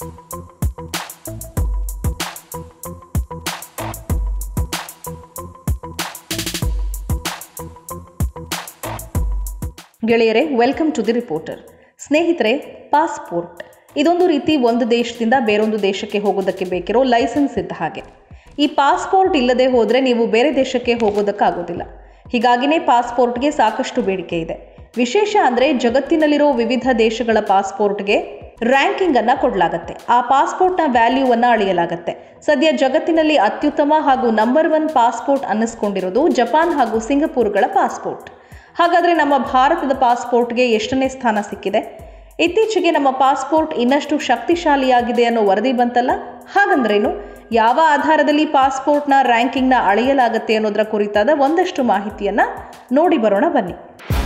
ಗೆಳೆಯರೆ welcome to the reporter ಸ್ನೇಹಿತರೆ passport ಇದೊಂದು ರೀತಿ ಒಂದು ದೇಶದಿಂದ ಬೇರೊಂದು ದೇಶಕ್ಕೆ ಹೋಗೋದಕ್ಕೆ ಬೇಕಿರೋ ಲೈಸೆನ್ಸ್ ಇದ್ದ ಹಾಗೆ ಈ ಪಾಸ್ಪೋರ್ಟ್ ಇಲ್ಲದೆ ಹೋದರೆ ನೀವು ಬೇರೆ ದೇಶಕ್ಕೆ ಹೋಗೋದಕ್ಕಾಗೋದಿಲ್ಲ ಹೀಗಾಗಿನೇ ಪಾಸ್ಪೋರ್ಟ್ಗೆ ಸಾಕಷ್ಟು ಬೇಡಿಕೆ ಇದೆ ವಿಶೇಷ ಅಂದರೆ ಜಗತ್ತಿನಲ್ಲಿರೋ ವಿವಿಧ ದೇಶಗಳ ಪಾಸ್ಪೋರ್ಟ್ಗೆ ರ್ಯಾಂಕಿಂಗ್ ಅನ್ನ ಕೊಡಲಾಗತ್ತೆ ಆ ಪಾಸ್ಪೋರ್ಟ್ನ ವ್ಯಾಲ್ಯೂವನ್ನ ಅಳೆಯಲಾಗತ್ತೆ ಸದ್ಯ ಜಗತ್ತಿನಲ್ಲಿ ಅತ್ಯುತ್ತಮ ಹಾಗೂ ನಂಬರ್ ಒನ್ ಪಾಸ್ಪೋರ್ಟ್ ಅನ್ನಿಸ್ಕೊಂಡಿರೋದು ಜಪಾನ್ ಹಾಗೂ ಸಿಂಗಪೂರ್ಗಳ ಪಾಸ್ಪೋರ್ಟ್ ಹಾಗಾದರೆ ನಮ್ಮ ಭಾರತದ ಪಾಸ್ಪೋರ್ಟ್ಗೆ ಎಷ್ಟನೇ ಸ್ಥಾನ ಸಿಕ್ಕಿದೆ ಇತ್ತೀಚೆಗೆ ನಮ್ಮ ಪಾಸ್ಪೋರ್ಟ್ ಇನ್ನಷ್ಟು ಶಕ್ತಿಶಾಲಿಯಾಗಿದೆ ಅನ್ನೋ ವರದಿ ಬಂತಲ್ಲ ಹಾಗಂದ್ರೇನು ಯಾವ ಆಧಾರದಲ್ಲಿ ಪಾಸ್ಪೋರ್ಟ್ನ ರ್ಯಾಂಕಿಂಗ್ನ ಅಳೆಯಲಾಗತ್ತೆ ಅನ್ನೋದರ ಕುರಿತಾದ ಒಂದಷ್ಟು ಮಾಹಿತಿಯನ್ನ ನೋಡಿ ಬರೋಣ ಬನ್ನಿ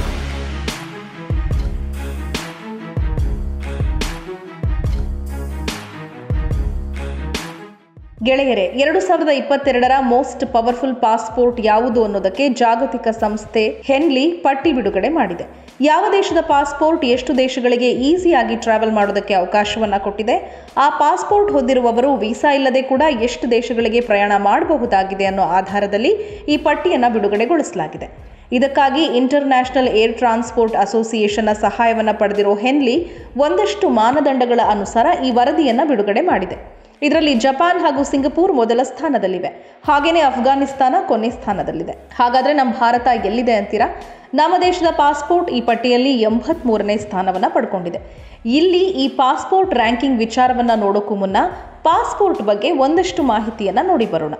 ಗೆಳೆಯರೆ ಎರಡು ಸಾವಿರದ ಇಪ್ಪತ್ತೆರಡರ ಮೋಸ್ಟ್ ಪವರ್ಫುಲ್ ಪಾಸ್ಪೋರ್ಟ್ ಯಾವುದು ಅನ್ನೋದಕ್ಕೆ ಜಾಗತಿಕ ಸಂಸ್ಥೆ ಹೆನ್ಲಿ ಪಟ್ಟಿ ಬಿಡುಗಡೆ ಮಾಡಿದೆ ಯಾವ ದೇಶದ ಪಾಸ್ಪೋರ್ಟ್ ಎಷ್ಟು ದೇಶಗಳಿಗೆ ಈಸಿಯಾಗಿ ಟ್ರಾವೆಲ್ ಮಾಡೋದಕ್ಕೆ ಅವಕಾಶವನ್ನ ಕೊಟ್ಟಿದೆ ಆ ಪಾಸ್ಪೋರ್ಟ್ ಹೊಂದಿರುವವರು ವೀಸಾ ಇಲ್ಲದೆ ಕೂಡ ಎಷ್ಟು ದೇಶಗಳಿಗೆ ಪ್ರಯಾಣ ಮಾಡಬಹುದಾಗಿದೆ ಅನ್ನೋ ಆಧಾರದಲ್ಲಿ ಈ ಪಟ್ಟಿಯನ್ನು ಬಿಡುಗಡೆಗೊಳಿಸಲಾಗಿದೆ ಇದಕ್ಕಾಗಿ ಇಂಟರ್ ನ್ಯಾಷನಲ್ ಏರ್ ಟ್ರಾನ್ಸ್ಪೋರ್ಟ್ ಅಸೋಸಿಯೇಷನ್ನ ಸಹಾಯವನ್ನು ಪಡೆದಿರೋ ಹೆನ್ಲಿ ಒಂದಷ್ಟು ಮಾನದಂಡಗಳ ಅನುಸಾರ ಈ ವರದಿಯನ್ನು ಬಿಡುಗಡೆ ಮಾಡಿದೆ ಇದರಲ್ಲಿ ಜಪಾನ್ ಹಾಗೂ ಸಿಂಗಪೂರ್ ಮೊದಲ ಸ್ಥಾನದಲ್ಲಿವೆ ಹಾಗೆಯೇ ಅಫ್ಘಾನಿಸ್ತಾನ ಕೊನೆ ಸ್ಥಾನದಲ್ಲಿದೆ ಹಾಗಾದ್ರೆ ನಮ್ಮ ಭಾರತ ಎಲ್ಲಿದೆ ಅಂತೀರಾ ನಮ್ಮ ದೇಶದ ಪಾಸ್ಪೋರ್ಟ್ ಈ ಪಟ್ಟಿಯಲ್ಲಿ ಎಂಬತ್ ಮೂರನೇ ಸ್ಥಾನವನ್ನು ಪಡ್ಕೊಂಡಿದೆ ಇಲ್ಲಿ ಈ ಪಾಸ್ಪೋರ್ಟ್ ರ್ಯಾಂಕಿಂಗ್ ವಿಚಾರವನ್ನ ನೋಡೋಕ್ಕೂ ಮುನ್ನ ಪಾಸ್ಪೋರ್ಟ್ ಬಗ್ಗೆ ಒಂದಷ್ಟು ಮಾಹಿತಿಯನ್ನ ನೋಡಿ ಬರೋಣ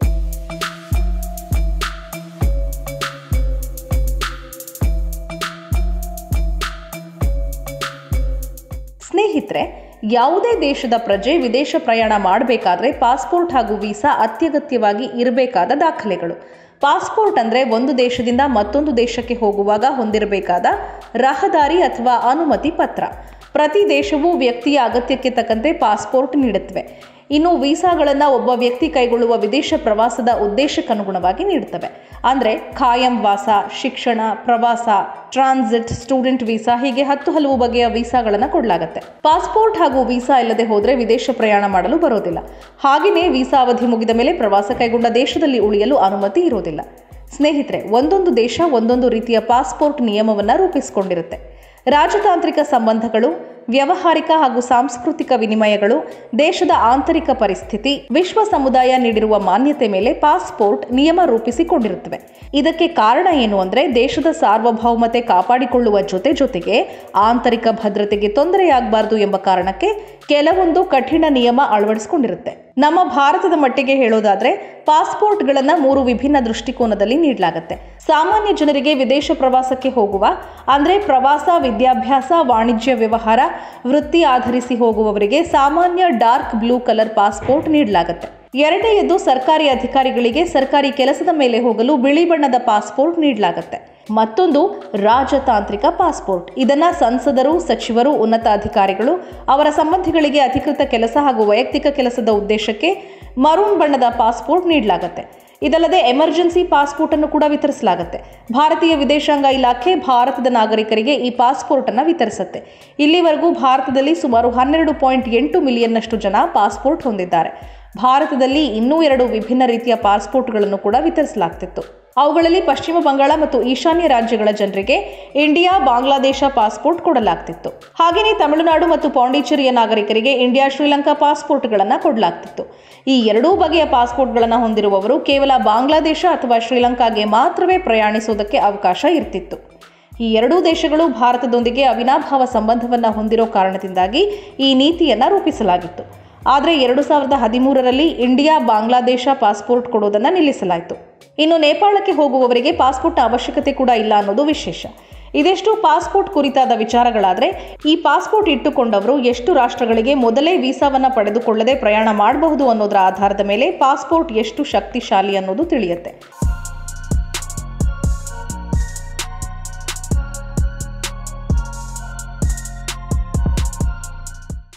ಸ್ನೇಹಿತರೆ ಯಾವುದೇ ದೇಶದ ಪ್ರಜೆ ವಿದೇಶ ಪ್ರಯಾಣ ಮಾಡಬೇಕಾದ್ರೆ ಪಾಸ್ಪೋರ್ಟ್ ಹಾಗೂ ವೀಸಾ ಅತ್ಯಗತ್ಯವಾಗಿ ಇರಬೇಕಾದ ದಾಖಲೆಗಳು ಪಾಸ್ಪೋರ್ಟ್ ಅಂದರೆ ಒಂದು ದೇಶದಿಂದ ಮತ್ತೊಂದು ದೇಶಕ್ಕೆ ಹೋಗುವಾಗ ಹೊಂದಿರಬೇಕಾದ ರಹದಾರಿ ಅಥವಾ ಅನುಮತಿ ಪತ್ರ ಪ್ರತಿ ದೇಶವೂ ವ್ಯಕ್ತಿಯ ಅಗತ್ಯಕ್ಕೆ ತಕ್ಕಂತೆ ಪಾಸ್ಪೋರ್ಟ್ ನೀಡುತ್ತವೆ ಇನ್ನು ವೀಸಾಗಳನ್ನು ಒಬ್ಬ ವ್ಯಕ್ತಿ ಕೈಗೊಳ್ಳುವ ವಿದೇಶ ಪ್ರವಾಸದ ಉದ್ದೇಶಕ್ಕನುಗುಣವಾಗಿ ನೀಡುತ್ತವೆ ಅಂದರೆ ಖಾಯಂ ವಾಸ ಶಿಕ್ಷಣ ಪ್ರವಾಸ ಟ್ರಾನ್ಸಿಟ್ ಸ್ಟೂಡೆಂಟ್ ವೀಸಾ ಹೀಗೆ ಹತ್ತು ಹಲವು ಬಗೆಯ ವೀಸಾಗಳನ್ನು ಕೊಡಲಾಗುತ್ತೆ ಪಾಸ್ಪೋರ್ಟ್ ಹಾಗೂ ವೀಸಾ ಇಲ್ಲದೆ ಹೋದರೆ ವಿದೇಶ ಪ್ರಯಾಣ ಮಾಡಲು ಬರೋದಿಲ್ಲ ಹಾಗೆಯೇ ವೀಸಾ ಅವಧಿ ಮುಗಿದ ಮೇಲೆ ಪ್ರವಾಸ ಕೈಗೊಂಡ ದೇಶದಲ್ಲಿ ಉಳಿಯಲು ಅನುಮತಿ ಇರೋದಿಲ್ಲ ಸ್ನೇಹಿತರೆ ಒಂದೊಂದು ದೇಶ ಒಂದೊಂದು ರೀತಿಯ ಪಾಸ್ಪೋರ್ಟ್ ನಿಯಮವನ್ನು ರೂಪಿಸಿಕೊಂಡಿರುತ್ತೆ ರಾಜತಾಂತ್ರಿಕ ಸಂಬಂಧಗಳು ವ್ಯವಹಾರಿಕ ಹಾಗೂ ಸಾಂಸ್ಕೃತಿಕ ವಿನಿಮಯಗಳು ದೇಶದ ಆಂತರಿಕ ಪರಿಸ್ಥಿತಿ ವಿಶ್ವ ಸಮುದಾಯ ನೀಡಿರುವ ಮಾನ್ಯತೆ ಮೇಲೆ ಪಾಸ್ಪೋರ್ಟ್ ನಿಯಮ ರೂಪಿಸಿಕೊಂಡಿರುತ್ತವೆ ಇದಕ್ಕೆ ಕಾರಣ ಏನು ಅಂದರೆ ದೇಶದ ಸಾರ್ವಭೌಮತೆ ಕಾಪಾಡಿಕೊಳ್ಳುವ ಜೊತೆ ಜೊತೆಗೆ ಆಂತರಿಕ ಭದ್ರತೆಗೆ ತೊಂದರೆಯಾಗಬಾರದು ಎಂಬ ಕಾರಣಕ್ಕೆ ಕೆಲವೊಂದು ಕಠಿಣ ನಿಯಮ ಅಳವಡಿಸಿಕೊಂಡಿರುತ್ತೆ ನಮ್ಮ ಭಾರತದ ಮಟ್ಟಿಗೆ ಹೇಳೋದಾದ್ರೆ ಪಾಸ್ಪೋರ್ಟ್ಗಳನ್ನು ಮೂರು ವಿಭಿನ್ನ ದೃಷ್ಟಿಕೋನದಲ್ಲಿ ನೀಡಲಾಗುತ್ತೆ ಸಾಮಾನ್ಯ ಜನರಿಗೆ ವಿದೇಶ ಪ್ರವಾಸಕ್ಕೆ ಹೋಗುವ ಅಂದರೆ ಪ್ರವಾಸ ವಿದ್ಯಾಭ್ಯಾಸ ವಾಣಿಜ್ಯ ವ್ಯವಹಾರ ವೃತ್ತಿ ಆಧರಿಸಿ ಹೋಗುವವರಿಗೆ ಸಾಮಾನ್ಯ ಡಾರ್ಕ್ ಬ್ಲೂ ಕಲರ್ ಪಾಸ್ಪೋರ್ಟ್ ನೀಡಲಾಗುತ್ತೆ ಎರಡನೆಯದು ಸರ್ಕಾರಿ ಅಧಿಕಾರಿಗಳಿಗೆ ಸರ್ಕಾರಿ ಕೆಲಸದ ಮೇಲೆ ಹೋಗಲು ಬಿಳಿ ಬಣ್ಣದ ಪಾಸ್ಪೋರ್ಟ್ ನೀಡಲಾಗುತ್ತೆ ಮತ್ತೊಂದು ರಾಜತಾಂತ್ರಿಕ ಪಾಸ್ಪೋರ್ಟ್ ಇದನ್ನ ಸಂಸದರು ಸಚಿವರು ಉನ್ನತ ಅಧಿಕಾರಿಗಳು ಅವರ ಸಂಬಂಧಿಗಳಿಗೆ ಅಧಿಕೃತ ಕೆಲಸ ಹಾಗೂ ವೈಯಕ್ತಿಕ ಕೆಲಸದ ಉದ್ದೇಶಕ್ಕೆ ಮರೂನ್ ಬಣ್ಣದ ಪಾಸ್ಪೋರ್ಟ್ ನೀಡಲಾಗುತ್ತೆ ಇದಲ್ಲದೆ ಎಮರ್ಜೆನ್ಸಿ ಪಾಸ್ಪೋರ್ಟ್ ಅನ್ನು ಕೂಡ ವಿತರಿಸಲಾಗುತ್ತೆ ಭಾರತೀಯ ವಿದೇಶಾಂಗ ಇಲಾಖೆ ಭಾರತದ ನಾಗರಿಕರಿಗೆ ಈ ಪಾಸ್ಪೋರ್ಟ್ ಅನ್ನು ವಿತರಿಸುತ್ತೆ ಇಲ್ಲಿವರೆಗೂ ಭಾರತದಲ್ಲಿ ಸುಮಾರು ಹನ್ನೆರಡು ಪಾಯಿಂಟ್ ಎಂಟು ಮಿಲಿಯನ್ನಷ್ಟು ಜನ ಪಾಸ್ಪೋರ್ಟ್ ಹೊಂದಿದ್ದಾರೆ ಭಾರತದಲ್ಲಿ ಇನ್ನೂ ಎರಡು ವಿಭಿನ್ನ ರೀತಿಯ ಪಾಸ್ಪೋರ್ಟ್ಗಳನ್ನು ಕೂಡ ವಿತರಿಸಲಾಗ್ತಿತ್ತು ಅವುಗಳಲ್ಲಿ ಪಶ್ಚಿಮ ಬಂಗಾಳ ಮತ್ತು ಈಶಾನ್ಯ ರಾಜ್ಯಗಳ ಜನರಿಗೆ ಇಂಡಿಯಾ ಬಾಂಗ್ಲಾದೇಶ ಪಾಸ್ಪೋರ್ಟ್ ಕೊಡಲಾಗ್ತಿತ್ತು ಹಾಗೆಯೇ ತಮಿಳುನಾಡು ಮತ್ತು ಪಾಂಡಿಚೇರಿಯ ನಾಗರಿಕರಿಗೆ ಇಂಡಿಯಾ ಶ್ರೀಲಂಕಾ ಪಾಸ್ಪೋರ್ಟ್ಗಳನ್ನು ಕೊಡಲಾಗ್ತಿತ್ತು ಈ ಎರಡೂ ಬಗೆಯ ಪಾಸ್ಪೋರ್ಟ್ಗಳನ್ನು ಹೊಂದಿರುವವರು ಕೇವಲ ಬಾಂಗ್ಲಾದೇಶ ಅಥವಾ ಶ್ರೀಲಂಕಾಗೆ ಮಾತ್ರವೇ ಪ್ರಯಾಣಿಸುವುದಕ್ಕೆ ಅವಕಾಶ ಇರ್ತಿತ್ತು ಈ ಎರಡೂ ದೇಶಗಳು ಭಾರತದೊಂದಿಗೆ ಅವಿನಾಭಾವ ಸಂಬಂಧವನ್ನು ಹೊಂದಿರೋ ಕಾರಣದಿಂದಾಗಿ ಈ ನೀತಿಯನ್ನು ರೂಪಿಸಲಾಗಿತ್ತು ಆದರೆ ಎರಡು ಸಾವಿರದ ಹದಿಮೂರರಲ್ಲಿ ಇಂಡಿಯಾ ಬಾಂಗ್ಲಾದೇಶ ಪಾಸ್ಪೋರ್ಟ್ ಕೊಡೋದನ್ನು ನಿಲ್ಲಿಸಲಾಯಿತು ಇನ್ನು ನೇಪಾಳಕ್ಕೆ ಹೋಗುವವರಿಗೆ ಪಾಸ್ಪೋರ್ಟ್ನ ಅವಶ್ಯಕತೆ ಕೂಡ ಇಲ್ಲ ಅನ್ನೋದು ವಿಶೇಷ ಇದೆಷ್ಟು ಪಾಸ್ಪೋರ್ಟ್ ಕುರಿತಾದ ವಿಚಾರಗಳಾದರೆ ಈ ಪಾಸ್ಪೋರ್ಟ್ ಇಟ್ಟುಕೊಂಡವರು ಎಷ್ಟು ರಾಷ್ಟ್ರಗಳಿಗೆ ಮೊದಲೇ ವೀಸಾವನ್ನು ಪಡೆದುಕೊಳ್ಳದೆ ಪ್ರಯಾಣ ಮಾಡಬಹುದು ಅನ್ನೋದರ ಆಧಾರದ ಮೇಲೆ ಪಾಸ್ಪೋರ್ಟ್ ಎಷ್ಟು ಶಕ್ತಿಶಾಲಿ ಅನ್ನೋದು ತಿಳಿಯುತ್ತೆ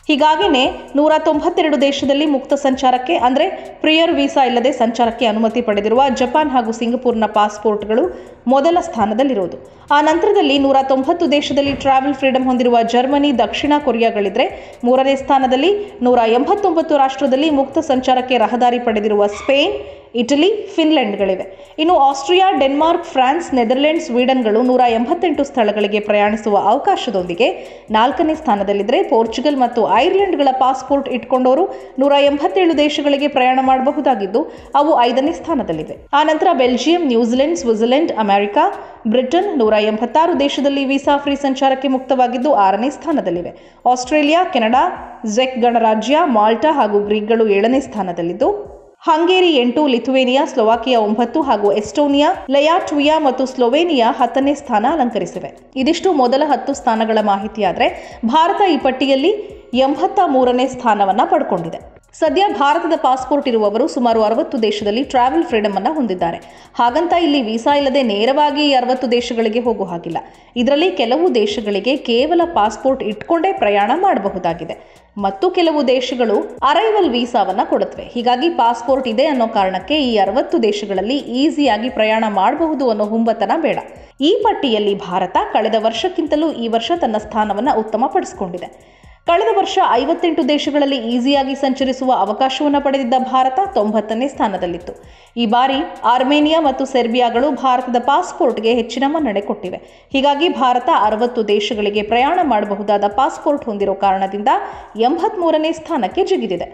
ಹೀಗಾಗಿನೇ ನೂರ ತೊಂಬತ್ತೆರಡು ದೇಶದಲ್ಲಿ ಮುಕ್ತ ಸಂಚಾರಕ್ಕೆ ಅಂದರೆ ಪ್ರಿಯರ್ ವೀಸಾ ಇಲ್ಲದೆ ಸಂಚಾರಕ್ಕೆ ಅನುಮತಿ ಪಡೆದಿರುವ ಜಪಾನ್ ಹಾಗೂ ಸಿಂಗಪುರ್ನ ಪಾಸ್ಪೋರ್ಟ್ಗಳು ಮೊದಲ ಸ್ಥಾನದಲ್ಲಿರುವುದು ಆ ನಂತರದಲ್ಲಿ ನೂರ ತೊಂಬತ್ತು ದೇಶದಲ್ಲಿ ಟ್ರಾವೆಲ್ ಫ್ರೀಡಂ ಹೊಂದಿರುವ ಜರ್ಮನಿ ದಕ್ಷಿಣ ಕೊರಿಯಾಗಳಿದ್ರೆ ಮೂರನೇ ಸ್ಥಾನದಲ್ಲಿ ನೂರ ಎಂಬತ್ತೊಂಬತ್ತು ರಾಷ್ಟ್ರದಲ್ಲಿ ಮುಕ್ತ ಸಂಚಾರಕ್ಕೆ ರಹದಾರಿ ಪಡೆದಿರುವ ಸ್ಪೇನ್ ಇಟಲಿ ಫಿನ್ಲೆಂಡ್ಗಳಿವೆ ಇನ್ನು ಆಸ್ಟ್ರಿಯಾ ಡೆನ್ಮಾರ್ಕ್ ಫ್ರಾನ್ಸ್ ನೆದರ್ಲೆಂಡ್ ಸ್ವೀಡನ್ಗಳು ನೂರ ಎಂಬತ್ತೆಂಟು ಸ್ಥಳಗಳಿಗೆ ಪ್ರಯಾಣಿಸುವ ಅವಕಾಶದೊಂದಿಗೆ ನಾಲ್ಕನೇ ಸ್ಥಾನದಲ್ಲಿದ್ದರೆ ಪೋರ್ಚುಗಲ್ ಮತ್ತು ಐರ್ಲೆಂಡ್ಗಳ ಪಾಸ್ಪೋರ್ಟ್ ಇಟ್ಕೊಂಡವರು ನೂರ ಎಂಬತ್ತೇಳು ದೇಶಗಳಿಗೆ ಪ್ರಯಾಣ ಮಾಡಬಹುದಾಗಿದ್ದು ಅವು ಐದನೇ ಸ್ಥಾನದಲ್ಲಿವೆ ಆನಂತರ Belgium New Zealand Switzerland America Britain ನೂರ ಎಂಬತ್ತಾರು ದೇಶದಲ್ಲಿ ವೀಸಾ ಫ್ರೀ ಸಂಚಾರಕ್ಕೆ ಮುಕ್ತವಾಗಿದ್ದು ಆರನೇ ಸ್ಥಾನದಲ್ಲಿವೆ ಆಸ್ಟ್ರೇಲಿಯಾ ಕೆನಡಾ ಜೆಕ್ ಗಣರಾಜ್ಯ ಮಾಲ್ಟಾ ಹಾಗೂ ಗ್ರೀಕ್ಗಳು ಏಳನೇ ಸ್ಥಾನದಲ್ಲಿದ್ದು ಹಂಗೇರಿ ಎಂಟು ಲಿಥುವೇನಿಯಾ ಸ್ಲೋವಾಕಿಯಾ ಒಂಬತ್ತು ಹಾಗೂ ಎಸ್ಟೋನಿಯಾ ಲಯಾಟ್ವಿಯಾ ಮತ್ತು ಸ್ಲೋವೇನಿಯಾ ಹತ್ತನೇ ಸ್ಥಾನ ಅಲಂಕರಿಸಿವೆ ಇದಿಷ್ಟು ಮೊದಲ ಹತ್ತು ಸ್ಥಾನಗಳ ಮಾಹಿತಿಯಾದರೆ ಭಾರತ ಈ ಪಟ್ಟಿಯಲ್ಲಿ ಎಂಬತ್ತ ಮೂರನೇ ಸ್ಥಾನವನ್ನ ಪಡ್ಕೊಂಡಿದೆ ಸದ್ಯ ಭಾರತದ ಪಾಸ್ಪೋರ್ಟ್ ಇರುವವರು ಸುಮಾರು ಅರವತ್ತು ದೇಶದಲ್ಲಿ ಟ್ರಾವೆಲ್ ಫ್ರೀಡಮ್ ಅನ್ನ ಹೊಂದಿದ್ದಾರೆ ಹಾಗಂತ ಇಲ್ಲಿ ವೀಸಾ ಇಲ್ಲದೆ ನೇರವಾಗಿ ಈ ಅರವತ್ತು ದೇಶಗಳಿಗೆ ಹೋಗೋ ಹಾಗಿಲ್ಲ ಇದರಲ್ಲಿ ಕೆಲವು ದೇಶಗಳಿಗೆ ಕೇವಲ ಪಾಸ್ಪೋರ್ಟ್ ಇಟ್ಕೊಂಡೇ ಪ್ರಯಾಣ ಮಾಡಬಹುದಾಗಿದೆ ಮತ್ತು ಕೆಲವು ದೇಶಗಳು ಅರೈವಲ್ ವೀಸಾವನ್ನ ಕೊಡುತ್ತವೆ ಹೀಗಾಗಿ ಪಾಸ್ಪೋರ್ಟ್ ಇದೆ ಅನ್ನೋ ಕಾರಣಕ್ಕೆ ಈ ಅರವತ್ತು ದೇಶಗಳಲ್ಲಿ ಈಸಿಯಾಗಿ ಪ್ರಯಾಣ ಮಾಡಬಹುದು ಅನ್ನೋ ಹುಂಬತನ ಬೇಡ ಈ ಪಟ್ಟಿಯಲ್ಲಿ ಭಾರತ ಕಳೆದ ವರ್ಷಕ್ಕಿಂತಲೂ ಈ ವರ್ಷ ತನ್ನ ಸ್ಥಾನವನ್ನು ಉತ್ತಮಪಡಿಸಿಕೊಂಡಿದೆ ಕಳೆದ ವರ್ಷ ಐವತ್ತೆಂಟು ದೇಶಗಳಲ್ಲಿ ಈಸಿಯಾಗಿ ಸಂಚರಿಸುವ ಅವಕಾಶವನ್ನು ಪಡೆದಿದ್ದ ಭಾರತ ತೊಂಬತ್ತನೇ ಸ್ಥಾನದಲ್ಲಿತ್ತು ಈ ಬಾರಿ ಆರ್ಮೇನಿಯಾ ಮತ್ತು ಸೆರ್ಬಿಯಾಗಳು ಭಾರತದ ಪಾಸ್ಪೋರ್ಟ್ಗೆ ಹೆಚ್ಚಿನ ಮನ್ನಣೆ ಕೊಟ್ಟಿವೆ ಹೀಗಾಗಿ ಭಾರತ ಅರವತ್ತು ದೇಶಗಳಿಗೆ ಪ್ರಯಾಣ ಮಾಡಬಹುದಾದ ಪಾಸ್ಪೋರ್ಟ್ ಹೊಂದಿರೋ ಕಾರಣದಿಂದ ಎಂಬತ್ಮೂರನೇ ಸ್ಥಾನಕ್ಕೆ ಜಿಗಿದಿದೆ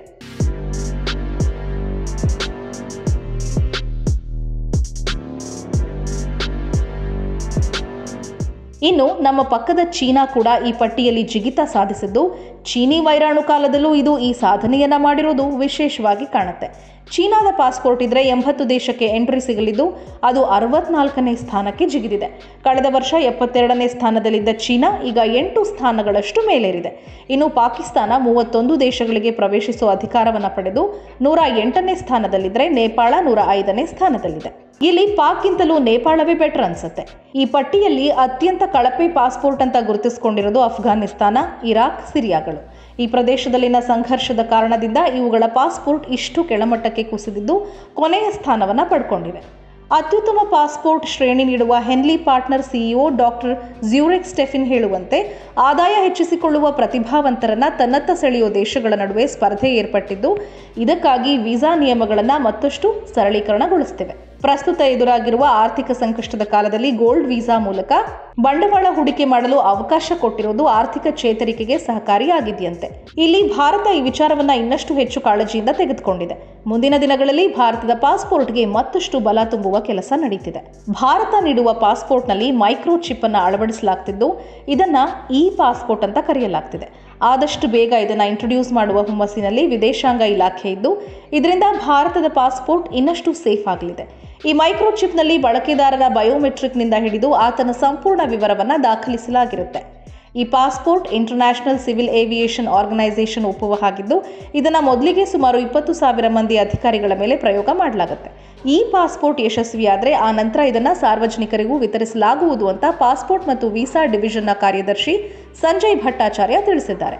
ಇನ್ನು ನಮ್ಮ ಪಕ್ಕದ ಚೀನಾ ಕೂಡ ಈ ಪಟ್ಟಿಯಲ್ಲಿ ಜಿಗಿತ ಸಾಧಿಸಿದ್ದು ಚೀನಿ ವೈರಾಣು ಕಾಲದಲ್ಲೂ ಇದು ಈ ಸಾಧನೆಯನ್ನ ಮಾಡಿರೋದು ವಿಶೇಷವಾಗಿ ಕಾಣುತ್ತೆ ಚೀನಾದ ಪಾಸ್ಪೋರ್ಟ್ ಇದ್ರೆ ಎಂಬತ್ತು ದೇಶಕ್ಕೆ ಎಂಟ್ರಿ ಸಿಗಲಿದ್ದು ಅದು ಅರವತ್ನಾಲ್ಕನೇ ಸ್ಥಾನಕ್ಕೆ ಜಿಗಿದಿದೆ ಕಳೆದ ವರ್ಷ ಎಪ್ಪತ್ತೆರಡನೇ ಸ್ಥಾನದಲ್ಲಿದ್ದ ಚೀನಾ ಈಗ ಎಂಟು ಸ್ಥಾನಗಳಷ್ಟು ಮೇಲೇರಿದೆ ಇನ್ನು ಪಾಕಿಸ್ತಾನ ಮೂವತ್ತೊಂದು ದೇಶಗಳಿಗೆ ಪ್ರವೇಶಿಸುವ ಅಧಿಕಾರವನ್ನು ಪಡೆದು ನೂರ ಎಂಟನೇ ಸ್ಥಾನದಲ್ಲಿದ್ದರೆ ನೇಪಾಳ ನೂರ ಐದನೇ ಸ್ಥಾನದಲ್ಲಿದೆ ಇಲ್ಲಿ ಪಾಕ್ಗಿಂತಲೂ ನೇಪಾಳವೇ ಬೆಟರ್ ಅನ್ಸುತ್ತೆ ಈ ಪಟ್ಟಿಯಲ್ಲಿ ಅತ್ಯಂತ ಕಳಪೆ ಪಾಸ್ಪೋರ್ಟ್ ಅಂತ ಗುರುತಿಸಿಕೊಂಡಿರೋದು ಅಫ್ಘಾನಿಸ್ತಾನ ಇರಾಕ್ ಸಿರಿಯಾಗಳು ಈ ಪ್ರದೇಶದಲ್ಲಿನ ಸಂಘರ್ಷದ ಕಾರಣದಿಂದ ಇವುಗಳ ಪಾಸ್ಪೋರ್ಟ್ ಇಷ್ಟು ಕೆಳಮಟ್ಟಕ್ಕೆ ಕುಸಿದಿದ್ದು ಕೊನೆಯ ಸ್ಥಾನವನ್ನು ಪಡ್ಕೊಂಡಿವೆ ಅತ್ಯುತ್ತಮ ಪಾಸ್ಪೋರ್ಟ್ ಶ್ರೇಣಿ ನೀಡುವ Henley partner CEO doctor Juerg Steffen ಹೇಳುವಂತೆ ಆದಾಯ ಹೆಚ್ಚಿಸಿಕೊಳ್ಳುವ ಪ್ರತಿಭಾವಂತರನ್ನ ತನ್ನತ್ತ ಸೆಳೆಯುವ ದೇಶಗಳ ನಡುವೆ ಸ್ಪರ್ಧೆ ಏರ್ಪಟ್ಟಿದ್ದು ಇದಕ್ಕಾಗಿ ವೀಸಾ ನಿಯಮಗಳನ್ನು ಮತ್ತಷ್ಟು ಸರಳೀಕರಣಗೊಳಿಸುತ್ತಿವೆ ಪ್ರಸ್ತುತ ಎದುರಾಗಿರುವ ಆರ್ಥಿಕ ಸಂಕಷ್ಟದ ಕಾಲದಲ್ಲಿ ಗೋಲ್ಡ್ ವೀಸಾ ಮೂಲಕ ಬಂಡವಾಳ ಹೂಡಿಕೆ ಮಾಡಲು ಅವಕಾಶ ಕೊಟ್ಟಿರುವುದು ಆರ್ಥಿಕ ಚೇತರಿಕೆಗೆ ಸಹಕಾರಿಯಾಗಿದೆಯಂತೆ ಇಲ್ಲಿ ಭಾರತ ಈ ವಿಚಾರವನ್ನ ಇನ್ನಷ್ಟು ಹೆಚ್ಚು ಕಾಳಜಿಯಿಂದ ತೆಗೆದುಕೊಂಡಿದೆ ಮುಂದಿನ ದಿನಗಳಲ್ಲಿ ಭಾರತದ ಪಾಸ್ಪೋರ್ಟ್ಗೆ ಮತ್ತಷ್ಟು ಬಲ ತುಂಬುವ ಕೆಲಸ ನಡೀತಿದೆ ಭಾರತ ನೀಡುವ ಪಾಸ್ಪೋರ್ಟ್ನಲ್ಲಿ ಮೈಕ್ರೋ ಚಿಪ್ ಅನ್ನು ಅಳವಡಿಸಲಾಗ್ತಿದ್ದು ಇದನ್ನ ಇ ಪಾಸ್ಪೋರ್ಟ್ ಅಂತ ಕರೆಯಲಾಗ್ತಿದೆ ಆದಷ್ಟು ಬೇಗ ಇದನ್ನು ಇಂಟ್ರೊಡ್ಯೂಸ್ ಮಾಡುವ ಹುಮ್ಮಸ್ಸಿನಲ್ಲಿ ವಿದೇಶಾಂಗ ಇಲಾಖೆ ಇದ್ದು ಇದರಿಂದ ಭಾರತದ ಪಾಸ್ಪೋರ್ಟ್ ಇನ್ನಷ್ಟು ಸೇಫ್ ಆಗಲಿದೆ ಈ ಮೈಕ್ರೋಚಿಪ್ನಲ್ಲಿ ಬಳಕೆದಾರರ ಬಯೋಮೆಟ್ರಿಕ್ನಿಂದ ಹಿಡಿದು ಆತನ ಸಂಪೂರ್ಣ ವಿವರವನ್ನು ದಾಖಲಿಸಲಾಗಿರುತ್ತೆ ಈ passport international civil aviation organisation ಒಪ್ಪುವ ಹಾಗಿದ್ದು ಇದನ್ನು ಮೊದಲಿಗೆ ಸುಮಾರು ಇಪ್ಪತ್ತು ಸಾವಿರ ಮಂದಿ ಅಧಿಕಾರಿಗಳ ಮೇಲೆ ಪ್ರಯೋಗ ಮಾಡಲಾಗುತ್ತೆ ಈ ಪಾಸ್ಪೋರ್ಟ್ ಯಶಸ್ವಿಯಾದರೆ ಆ ನಂತರ ಇದನ್ನು ಸಾರ್ವಜನಿಕರಿಗೂ ವಿತರಿಸಲಾಗುವುದು ಅಂತ ಪಾಸ್ಪೋರ್ಟ್ ಮತ್ತು ವೀಸಾ ಡಿವಿಷನ್ನ ಕಾರ್ಯದರ್ಶಿ ಸಂಜಯ್ ಭಟ್ಟಾಚಾರ್ಯ ತಿಳಿಸಿದ್ದಾರೆ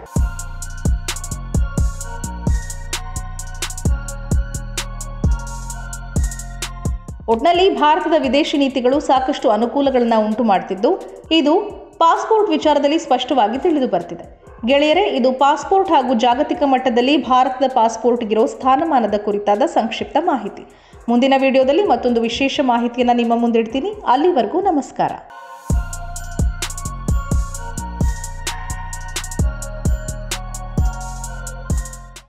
ಒಟ್ನಲ್ಲಿ ಭಾರತದ ವಿದೇಶಿ ನೀತಿಗಳು ಸಾಕಷ್ಟು ಅನುಕೂಲಗಳನ್ನು ಉಂಟು ಮಾಡ್ತಿದ್ದು ಇದು ಪಾಸ್ಪೋರ್ಟ್ ವಿಚಾರದಲ್ಲಿ ಸ್ಪಷ್ಟವಾಗಿ ತಿಳಿದು ಬರ್ತಿದೆ ಗೆಳೆಯರೇ ಇದು ಪಾಸ್ಪೋರ್ಟ್ ಹಾಗೂ ಜಾಗತಿಕ ಮಟ್ಟದಲ್ಲಿ ಭಾರತದ ಪಾಸ್ಪೋರ್ಟ್ಗಿರೋ ಸ್ಥಾನಮಾನದ ಕುರಿತಾದ ಸಂಕ್ಷಿಪ್ತ ಮಾಹಿತಿ ಮುಂದಿನ ವಿಡಿಯೋದಲ್ಲಿ ಮತ್ತೊಂದು ವಿಶೇಷ ಮಾಹಿತಿಯನ್ನು ನಿಮ್ಮ ಮುಂದಿಡ್ತೀನಿ ಅಲ್ಲಿವರೆಗೂ ನಮಸ್ಕಾರ